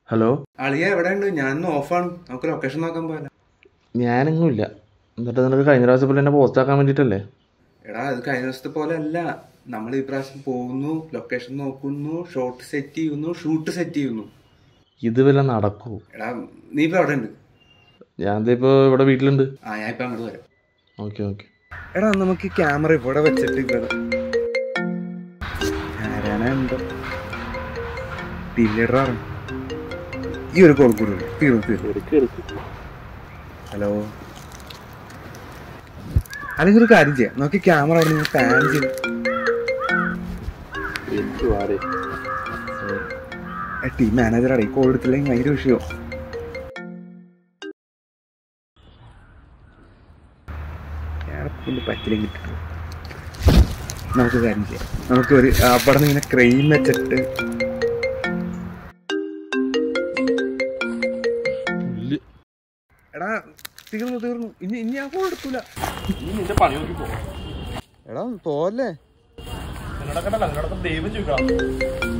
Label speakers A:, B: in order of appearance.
A: Hello
B: അളിയ എവിടെ ഉണ്ട് ഞാനൊന്ന് ഓഫാണ് നമുക്ക് ലൊക്കേഷൻ നോക്കാൻ പോയാലോ
A: ഞാനെങ്ങുമില്ല എന്നിട്ട് നിനക്ക് കഴിഞ്ഞ പ്രാവശ്യം പോലെ എന്നെ പോസ്റ്റ് ആക്കാൻ വേണ്ടിയിട്ടല്ലേ
B: എടാ അത് കഴിഞ്ഞ ദിവസത്തെ പോലെ അല്ല നമ്മൾ ഈ പ്രാവശ്യം പോകുന്നു ലൊക്കേഷൻ നോക്കുന്നു ഷോട്ട് സെറ്റ് ചെയ്യുന്നു ഷൂട്ട് സെറ്റ് ചെയ്യുന്നു
A: ഇത് വല്ല നടക്കൂ
B: എടാ നീ ഇപ്പൊ എവിടെ ഉണ്ട്
A: ഞാൻ ഇപ്പോൾ ഇവിടെ വീട്ടിലുണ്ട്
B: ആ ഞാൻ ഇപ്പൊ അങ്ങോട്ട് വരാം
A: ഓക്കെ ഓക്കെ
B: എടാ നമുക്ക് ക്യാമറ ഇവിടെ വെച്ചിട്ട് ഇവിടെ ആരാണ് എന്തോ ടീം ലീഡറാണ് ഈ ഒരു കോൾ കൂടി ഉള്ളൂ. തീർന്നു തീർന്നു ഹലോ അല്ലെങ്കിൽ ഒരു കാര്യം ചെയ്യാം നമുക്ക് ക്യാമറ അവിടെ നിന്ന് പാൻ ചെയ്ത് ടീം മാനേജറാണ് ഈ കോൾ എടുത്തില്ലെങ്കിൽ ഭയങ്കര വിഷയമോ പറ്റില്ലെങ്കിൽ നമുക്ക് കാര്യം ചെയ്യാം നമുക്ക് ഒരു അവിടെ നിന്ന് ഇങ്ങനെ ക്രെയിം വെച്ചിട്ട് എടാ തീർന്നു തീർന്നു ഇനി ഇനി ഞാൻ ഫോൺ എടുക്കൂല
A: നിന്റെ പണി നോക്കി പോ
B: എടാ പോവല്ലേ
A: എന്നോടൊക്കെ ദൈവം ചോദിക്കാം